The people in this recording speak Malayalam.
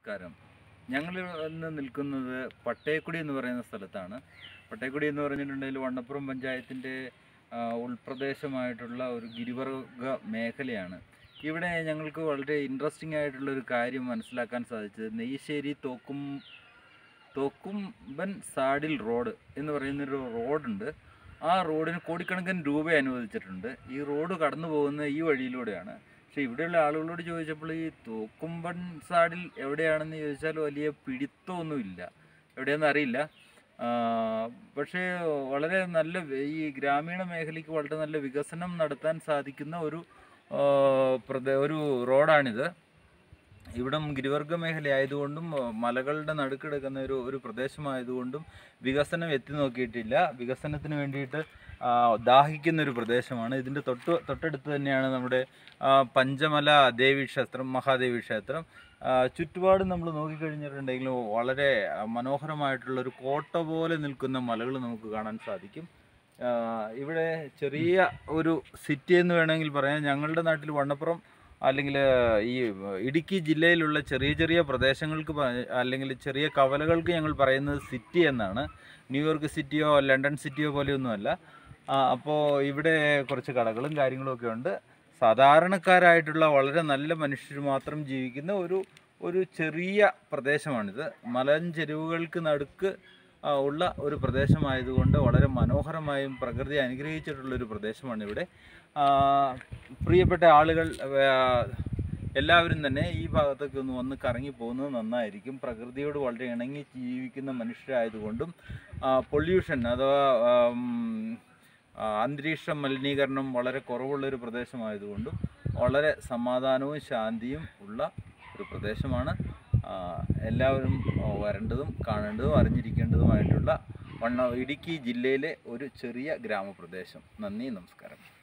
നമസ്കാരം ഞങ്ങൾ ഇന്ന് നിൽക്കുന്നത് പട്ടയക്കുടി എന്ന് പറയുന്ന സ്ഥലത്താണ് പട്ടയക്കുടി എന്ന് പറഞ്ഞിട്ടുണ്ടെങ്കിൽ വണ്ണപ്പുറം പഞ്ചായത്തിൻ്റെ ആ, ഉൾപ്രദേശമായിട്ടുള്ള ഒരു ഗിരിവർഗ മേഖലയാണ് ഇവിടെ ഞങ്ങൾക്ക് വളരെ ഇൻട്രസ്റ്റിംഗ് ആയിട്ടുള്ള ഒരു കാര്യം മനസ്സിലാക്കാൻ സാധിച്ചത് നെയ്ശ്ശേരി തോക്കും തോക്കുംബൻ സാഡിൽ റോഡ് എന്ന് പറയുന്നൊരു റോഡുണ്ട് ആ റോഡിന് കോടിക്കണക്കിന് രൂപ അനുവദിച്ചിട്ടുണ്ട് ഈ റോഡ് കടന്നു പോകുന്ന ഈ വഴിയിലൂടെയാണ് പക്ഷേ ഇവിടെയുള്ള ആളുകളോട് ചോദിച്ചപ്പോൾ ഈ തോക്കുംബൻ സാഡിൽ എവിടെയാണെന്ന് ചോദിച്ചാൽ വലിയ പിടിത്തമൊന്നുമില്ല എവിടെയെന്ന് അറിയില്ല ആ, പക്ഷേ വളരെ നല്ല വെ- ഈ ഗ്രാമീണ മേഖലയ്ക്ക് വളരെ നല്ല വികസനം നടത്താൻ സാധിക്കുന്ന ഒരു ആ, പ്രദേ ഒരു റോഡാണിത് ഇവിടം ഗിരിവർഗ മേഖല ആയതുകൊണ്ടും ആ, മലകളുടെ നടുക്കിടക്കുന്ന ഒരു ഒരു പ്രദേശമായതുകൊണ്ടും വികസനം എത്തി നോക്കിയിട്ടില്ല വികസനത്തിന് വേണ്ടിയിട്ട് ആ, ദാഹിക്കുന്ന ഒരു പ്രദേശമാണ് ഇതിൻ്റെ തൊട്ട് തൊട്ടടുത്ത് തന്നെയാണ് നമ്മുടെ ആ, പഞ്ചമല ദേവി ക്ഷേത്രം മഹാദേവി ക്ഷേത്രം ആ, ചുറ്റുപാടും നമ്മൾ നോക്കിക്കഴിഞ്ഞിട്ടുണ്ടെങ്കിൽ വളരെ ആ, മനോഹരമായിട്ടുള്ള ഒരു കോട്ട പോലെ നിൽക്കുന്ന മലകൾ നമുക്ക് കാണാൻ സാധിക്കും ആ, ഇവിടെ ചെറിയ ഒരു സിറ്റി എന്ന് വേണമെങ്കിൽ പറയാം ഞങ്ങളുടെ നാട്ടിൽ വണ്ണപ്പുറം അല്ലെങ്കിൽ ഈ ഇടുക്കി ജില്ലയിലുള്ള ചെറിയ ചെറിയ പ്രദേശങ്ങൾക്ക് പ- അല്ലെങ്കിൽ ചെറിയ കവലകൾക്ക് ഞങ്ങൾ പറയുന്നത് സിറ്റി എന്നാണ് ന്യൂയോർക്ക് സിറ്റിയോ ലണ്ടൻ സിറ്റിയോ പോലെയൊന്നുമല്ല അപ്പോൾ ഇവിടെ കുറച്ച് കടകളും കാര്യങ്ങളും ഒക്കെ ഉണ്ട് സാധാരണക്കാരായിട്ടുള്ള വളരെ നല്ല മനുഷ്യർ മാത്രം ജീവിക്കുന്ന ഒരു ഒരു ചെറിയ പ്രദേശമാണിത് മലഞ്ചെരുവുകൾക്ക് നടുക്ക് ആ, ഉള്ള ഒരു പ്രദേശമായതുകൊണ്ട് വളരെ മനോഹരമായും പ്രകൃതി അനുഗ്രഹിച്ചിട്ടുള്ള ഒരു പ്രദേശമാണ് ഇവിടെ ആ, പ്രിയപ്പെട്ട ആളുകൾ ആ, എല്ലാവരും തന്നെ ഈ ഭാഗത്തൊക്കെ ഒന്ന് വന്ന് കറങ്ങി പോകുന്നത് നന്നായിരിക്കും പ്രകൃതിയോട് വളരെ ഇണങ്ങി ജീവിക്കുന്ന മനുഷ്യരായതുകൊണ്ടും പൊല്യൂഷൻ അഥവാ ആം, ആ, അന്തരീക്ഷ മലിനീകരണം വളരെ കുറവുള്ളൊരു പ്രദേശമായതുകൊണ്ടും വളരെ സമാധാനവും ശാന്തിയും ഉള്ള ഒരു പ്രദേശമാണ് ആ, എല്ലാവരും ആ, വരേണ്ടതും കാണേണ്ടതും അറിഞ്ഞിരിക്കേണ്ടതുമായിട്ടുള്ള വണ്ണ ഇടുക്കി ജില്ലയിലെ ഒരു ചെറിയ ഗ്രാമപ്രദേശം നന്ദി നമസ്കാരം